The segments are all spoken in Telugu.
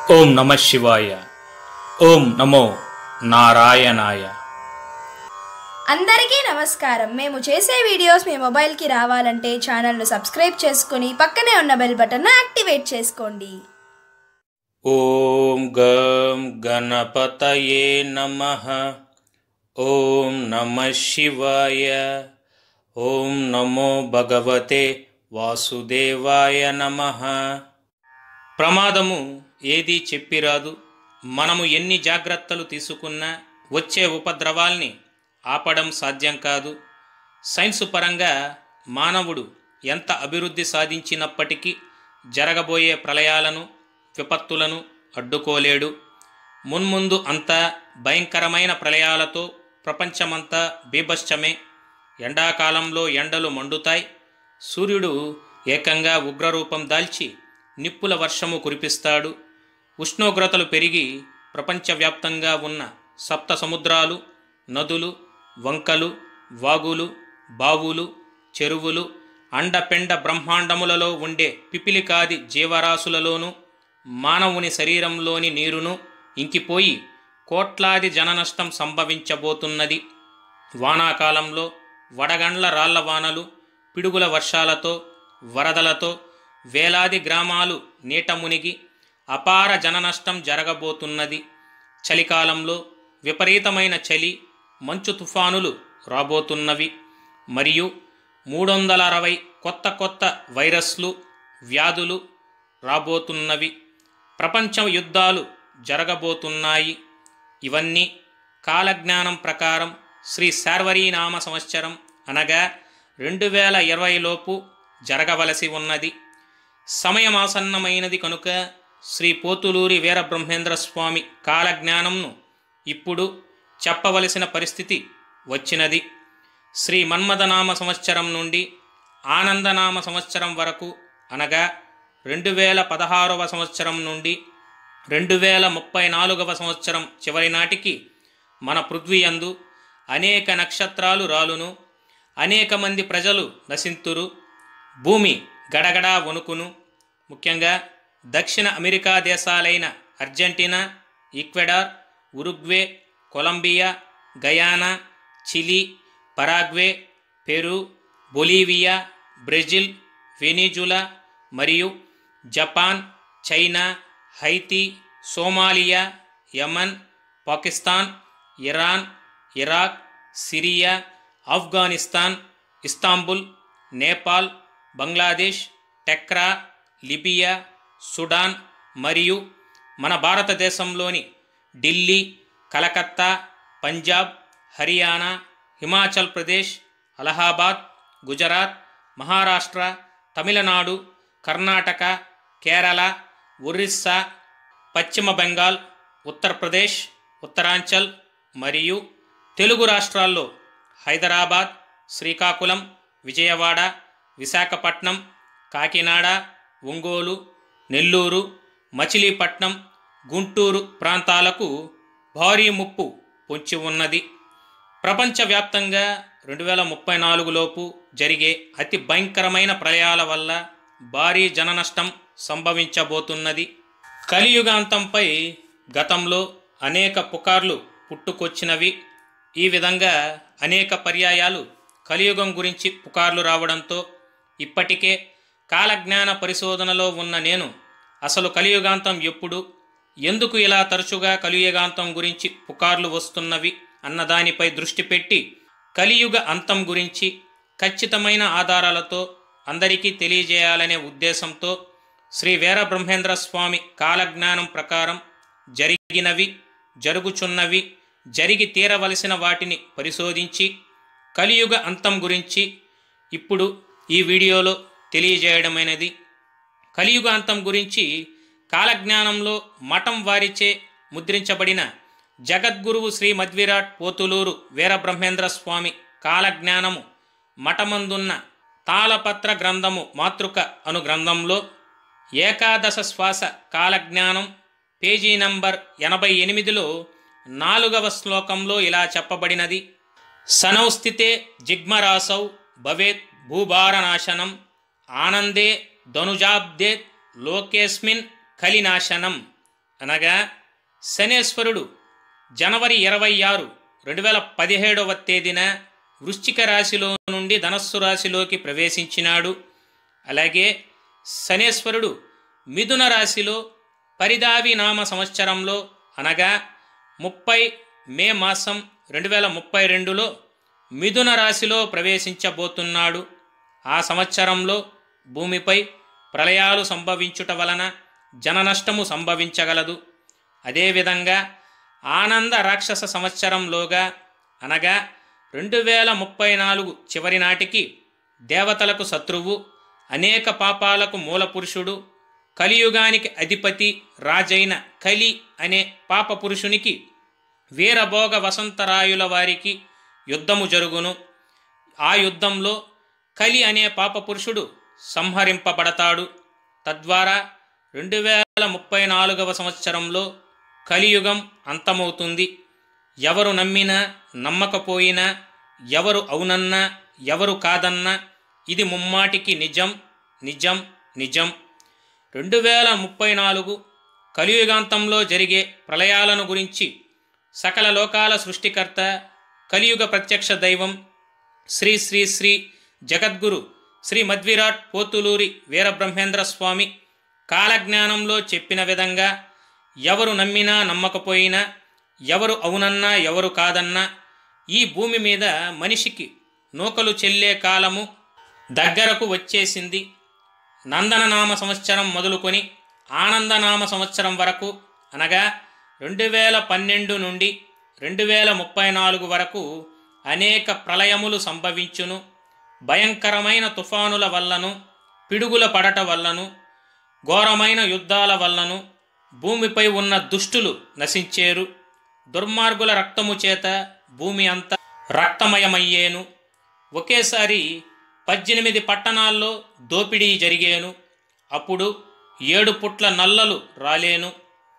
ఓం నమ శివాయ ఓం నమో నారాయణాయ అందరికీ నమస్కారం మేము చేసే వీడియోస్ మీ మొబైల్కి రావాలంటే ఛానల్ను సబ్స్క్రైబ్ చేసుకుని పక్కనే ఉన్న బెల్ బటన్ను యాక్టివేట్ చేసుకోండి ఓం గం గణపతయే నమ ఓం నమ శివాయ ఓం నమో భగవతే వాసుదేవాయ నమ ప్రమాదము ఏదీ చెప్పిరాదు మనము ఎన్ని జాగ్రత్తలు తీసుకున్నా వచ్చే ఉపద్రవాల్ని ఆపడం సాధ్యం కాదు సైన్సు పరంగా మానవుడు ఎంత అభివృద్ధి సాధించినప్పటికీ జరగబోయే ప్రళయాలను విపత్తులను అడ్డుకోలేడు మున్ముందు అంతా భయంకరమైన ప్రళయాలతో ప్రపంచమంతా బీభత్సమే ఎండాకాలంలో ఎండలు మండుతాయి సూర్యుడు ఏకంగా ఉగ్రరూపం దాల్చి నిప్పుల వర్షము కురిపిస్తాడు ఉష్ణోగ్రతలు పెరిగి ప్రపంచవ్యాప్తంగా ఉన్న సప్త సముద్రాలు నదులు వంకలు వాగులు బావులు చెరువులు అండపెండ బ్రహ్మాండములలో ఉండే పిపిలికాది జీవరాశులలోనూ మానవుని శరీరంలోని నీరును ఇంకిపోయి కోట్లాది జననష్టం సంభవించబోతున్నది వానాకాలంలో వడగండ్ల రాళ్ల వానలు పిడుగుల వర్షాలతో వరదలతో వేలాది గ్రామాలు నీట మునిగి అపార జననష్టం జరగబోతున్నది చలికాలంలో విపరీతమైన చలి మంచు తుఫానులు రాబోతున్నవి మరియు మూడు వందల అరవై కొత్త కొత్త వైరస్లు వ్యాధులు రాబోతున్నవి ప్రపంచ యుద్ధాలు జరగబోతున్నాయి ఇవన్నీ కాలజ్ఞానం ప్రకారం శ్రీ శార్వరీనామ సంవత్సరం అనగా రెండు వేల ఇరవైలోపు జరగవలసి ఉన్నది సమయమాసన్నమైనది కనుక శ్రీ పోతులూరి వీరబ్రహ్మేంద్ర స్వామి కాలజ్ఞానంను ఇప్పుడు చెప్పవలసిన పరిస్థితి వచ్చినది శ్రీ మన్మథనామ సంవత్సరం నుండి ఆనందనామ సంవత్సరం వరకు అనగా రెండు వేల పదహారవ సంవత్సరం నుండి రెండు వేల ముప్పై నాలుగవ సంవత్సరం చివరి నాటికి మన పృథ్వీ యందు అనేక నక్షత్రాలు రాలును అనేక మంది ప్రజలు నశింతురు భూమి గడగడా వణుకును ముఖ్యంగా దక్షిణ అమెరికా దేశాలైన Argentina Ecuador Uruguay Colombia Guyana Chile Paraguay Peru Bolivia Brazil Venezuela మరియు Japan China Haiti Somalia Yemen Pakistan Iran Iraq Syria Afghanistan Istanbul Nepal Bangladesh టెక్రా లిబియా సుడాన్ మరియు మన భారతదేశంలోని ఢిల్లీ కలకత్తా పంజాబ్ హర్యానా హిమాచల్ ప్రదేశ్ అలహాబాద్ గుజరాత్ మహారాష్ట్ర తమిళనాడు కర్ణాటక కేరళ ఒరిస్సా పశ్చిమ బెంగాల్ ఉత్తరప్రదేశ్ ఉత్తరాంచల్ మరియు తెలుగు రాష్ట్రాల్లో హైదరాబాద్ శ్రీకాకుళం విజయవాడ విశాఖపట్నం కాకినాడ ఒంగోలు నెల్లూరు మచిలీపట్నం గుంటూరు ప్రాంతాలకు భారీ ముప్పు పొంచి ఉన్నది ప్రపంచవ్యాప్తంగా రెండు వేల ముప్పై నాలుగులోపు జరిగే అతి భయంకరమైన ప్రళయాల వల్ల భారీ జననష్టం సంభవించబోతున్నది కలియుగాంతంపై గతంలో అనేక పుకార్లు పుట్టుకొచ్చినవి ఈ విధంగా అనేక పర్యాయాలు కలియుగం గురించి పుకార్లు రావడంతో ఇప్పటికే కాలజ్ఞాన పరిశోధనలో ఉన్న నేను అసలు కలియుగాంతం ఎప్పుడు ఎందుకు ఇలా తరచుగా కలియుగాంతం గురించి పుకార్లు వస్తున్నవి అన్నదానిపై దృష్టి పెట్టి కలియుగ అంతం గురించి ఖచ్చితమైన ఆధారాలతో అందరికీ తెలియజేయాలనే ఉద్దేశంతో శ్రీ వీరబ్రహ్మేంద్ర స్వామి కాలజ్ఞానం ప్రకారం జరిగినవి జరుగుచున్నవి జరిగి తీరవలసిన వాటిని పరిశోధించి కలియుగ అంతం గురించి ఇప్పుడు ఈ వీడియోలో తెలియజేయడమైనది కలియుగ అంతం గురించి కాలజ్ఞానంలో మఠం వారిచే ముద్రించబడిన జగద్గురువు శ్రీ మధ్విరాట్ పోతులూరు వీరబ్రహ్మేంద్ర స్వామి కాలజ్ఞానము మఠమందున్న తాళపత్ర గ్రంథము మాతృక అను గ్రంథంలో ఏకాదశ శ్వాస కాలజ్ఞానం పేజీ నంబర్ ఎనభై ఎనిమిదిలో నాలుగవ శ్లోకంలో ఇలా చెప్పబడినది సనౌస్థితే జిగ్మరాసౌ భవేత్ భూభారనాశనం ఆనందే ధనుజాబ్దేత్ లోకేస్మిన్ కలినాశనం అనగా శనేశ్వరుడు జనవరి ఇరవై ఆరు రెండు వేల పదిహేడవ తేదీన వృశ్చిక రాశిలో నుండి ధనస్సు రాశిలోకి ప్రవేశించినాడు అలాగే శనేశ్వరుడు మిథున రాశిలో పరిదావి నామ సంవత్సరంలో అనగా ముప్పై మే మాసం రెండు వేల ముప్పై రెండులో మిథున రాశిలో ప్రవేశించబోతున్నాడు ఆ సంవత్సరంలో భూమిపై ప్రళయాలు సంభవించుట వలన జననష్టము సంభవించగలదు అదేవిధంగా ఆనంద రాక్షస సంవత్సరంలోగా అనగా రెండు వేల ముప్పై నాలుగు చివరి నాటికి దేవతలకు శత్రువు అనేక పాపాలకు మూలపురుషుడు కలియుగానికి అధిపతి రాజైన కలి అనే పాప పురుషునికి వీరభోగ వసంతరాయుల వారికి యుద్ధము జరుగును ఆ యుద్ధంలో కలి అనే పాపపురుషుడు సంహరింపబడతాడు తద్వారా రెండు వేల ముప్పై నాలుగవ సంవత్సరంలో కలియుగం అంతమవుతుంది ఎవరు నమ్మినా నమ్మకపోయినా ఎవరు అవునన్నా ఎవరు కాదన్నా ఇది ముమ్మాటికి నిజం నిజం నిజం రెండు వేల ముప్పై నాలుగు కలియుగాంతంలో జరిగే ప్రళయాలను గురించి సకల లోకాల సృష్టికర్త కలియుగ ప్రత్యక్ష దైవం శ్రీ శ్రీ శ్రీ జగద్గురు శ్రీ మధ్విరాట్ పోతులూరి వీరబ్రహ్మేంద్ర స్వామి కాలజ్ఞానంలో చెప్పిన విధంగా ఎవరు నమ్మినా నమ్మకపోయినా ఎవరు అవునన్నా ఎవరు కాదన్నా ఈ భూమి మీద మనిషికి నూకలు చెల్లే కాలము దగ్గరకు వచ్చేసింది నందననామ సంవత్సరం మొదలుకొని ఆనందనామ సంవత్సరం వరకు అనగా రెండు వేల పన్నెండు నుండి రెండు వేల ముప్పై నాలుగు వరకు అనేక ప్రళయములు సంభవించును భయంకరమైన తుఫానుల వల్లను పిడుగుల పడట వల్లను ఘోరమైన యుద్ధాల వల్లను భూమిపై ఉన్న దుష్టులు నశించేరు దుర్మార్గుల రక్తము చేత భూమి అంతా రక్తమయమయ్యేను ఒకేసారి పద్దెనిమిది పట్టణాల్లో దోపిడీ జరిగేను అప్పుడు ఏడు పుట్ల నల్లలు రాలేను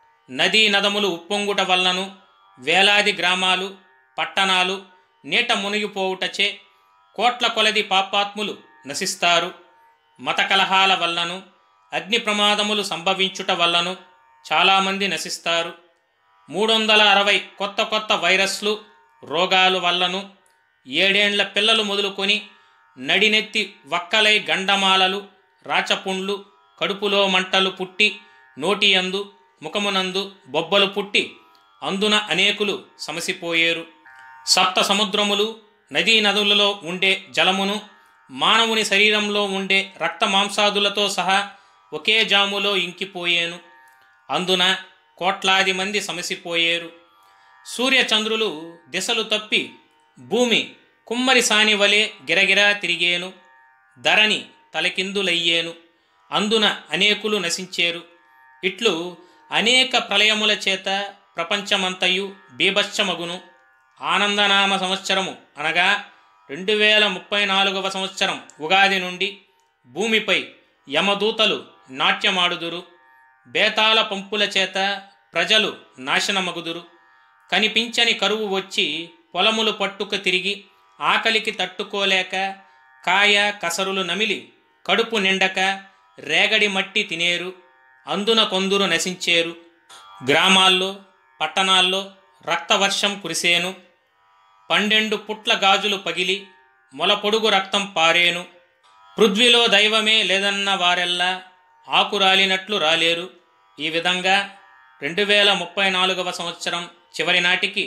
నదీ నదములు ఉప్పొంగుట వల్లను వేలాది గ్రామాలు పట్టణాలు నీట మునిగిపోవుటచే కోట్ల కొలది పాపాత్ములు నశిస్తారు మత కలహాల వల్లను అగ్ని ప్రమాదములు సంభవించుట వల్లను చాలామంది నశిస్తారు మూడు వందల అరవై కొత్త కొత్త వైరస్లు రోగాలు వల్లను ఏడేండ్ల పిల్లలు మొదలుకొని నడినెత్తి వక్కలై గండమాలలు రాచపుండ్లు కడుపులో మంటలు పుట్టి నోటియందు ముఖమునందు బొబ్బలు పుట్టి అందున అనేకులు సమసిపోయేరు సప్త సముద్రములు నదీ నదులలో ఉండే జలమును మానవుని శరీరంలో ఉండే రక్త మాంసాదులతో సహా ఒకే జాములో ఇంకిపోయేను అందున కోట్లాది మంది సమసిపోయేరు సూర్యచంద్రులు దిశలు తప్పి భూమి కుమ్మరి సాని వలె గిరగిరా తిరిగేను ధరణి తలకిందులయ్యేను అందున అనేకులు నశించేరు ఇట్లు అనేక ప్రళయముల చేత ప్రపంచమంతయు బీభత్సమగును ఆనందనామ సంవత్సరము అనగా రెండు వేల ముప్పై నాలుగవ సంవత్సరం ఉగాది నుండి భూమిపై యమదూతలు నాట్యమాడుదురు బేతాళ పంపుల చేత ప్రజలు నాశనమగుదురు కనిపించని కరువు వచ్చి పొలములు పట్టుక తిరిగి ఆకలికి తట్టుకోలేక కాయ కసరులు నమిలి కడుపు నిండక రేగడి మట్టి తినేరు అందున కొందురు నశించేరు గ్రామాల్లో పట్టణాల్లో రక్తవర్షం కురిసేను పన్నెండు పుట్ల గాజులు పగిలి మొలపొడుగు రక్తం పారేను పృథ్వీలో దైవమే లేదన్న వారెల్లా ఆకు రాలినట్లు రాలేరు ఈ విధంగా రెండు వేల ముప్పై నాలుగవ సంవత్సరం చివరి నాటికి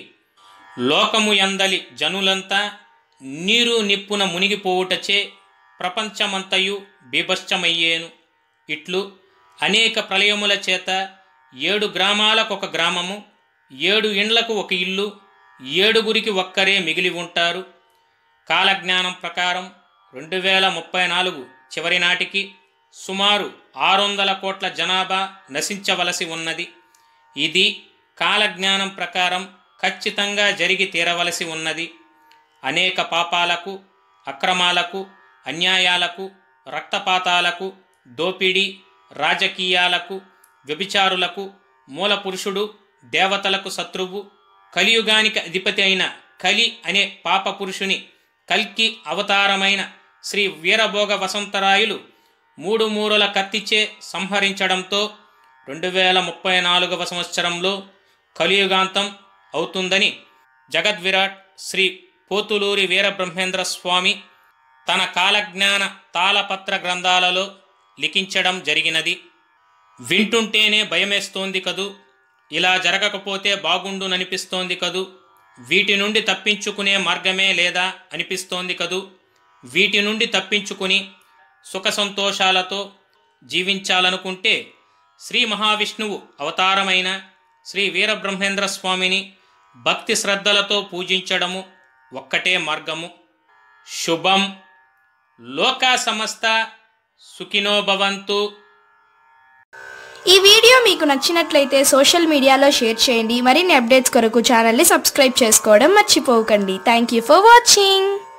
లోకము ఎందలి జనులంతా నీరు నిప్పున మునిగిపోవుటచే ప్రపంచమంతయు బీభత్సమయ్యేను ఇట్లు అనేక ప్రళయముల చేత ఏడు గ్రామాలకు ఒక గ్రామము ఏడు ఇండ్లకు ఒక ఇల్లు ఏడుగురికి ఒక్కరే మిగిలి ఉంటారు కాలజ్ఞానం ప్రకారం రెండు వేల ముప్పై నాలుగు చివరి నాటికి సుమారు ఆరు వందల కోట్ల జనాభా నశించవలసి ఉన్నది ఇది కాలజ్ఞానం ప్రకారం ఖచ్చితంగా జరిగి తీరవలసి ఉన్నది అనేక పాపాలకు అక్రమాలకు అన్యాయాలకు రక్తపాతాలకు దోపిడీ రాజకీయాలకు వ్యభిచారులకు మూలపురుషుడు దేవతలకు శత్రువు కలియుగానికి అధిపతి అయిన కలి అనే పాప పురుషుని కల్కి అవతారమైన శ్రీ వీరభోగ వసంతరాయులు మూడు మూరల కత్తిచే సంహరించడంతో రెండు వేల ముప్పై నాలుగవ సంవత్సరంలో కలియుగాంతం అవుతుందని జగద్విరాట్ శ్రీ పోతులూరి వీరబ్రహ్మేంద్ర స్వామి తన కాలజ్ఞాన తాళపత్ర గ్రంథాలలో లిఖించడం జరిగినది వింటుంటేనే భయమేస్తోంది కదూ ఇలా జరగకపోతే బాగుండుననిపిస్తోంది కదూ వీటి నుండి తప్పించుకునే మార్గమే లేదా అనిపిస్తోంది కదూ వీటి నుండి తప్పించుకుని సుఖ సంతోషాలతో జీవించాలనుకుంటే శ్రీ మహావిష్ణువు అవతారమైన శ్రీ వీరబ్రహ్మేంద్ర స్వామిని భక్తి శ్రద్ధలతో పూజించడము ఒక్కటే మార్గము శుభం లోకా సమస్త సుఖినో భవంతు ఈ వీడియో మీకు నచ్చినట్లయితే సోషల్ మీడియాలో షేర్ చేయండి మరిన్ని అప్డేట్స్ కొరకు ఛానల్ని సబ్స్క్రైబ్ చేసుకోవడం మర్చిపోకండి థ్యాంక్ యూ ఫర్ వాచింగ్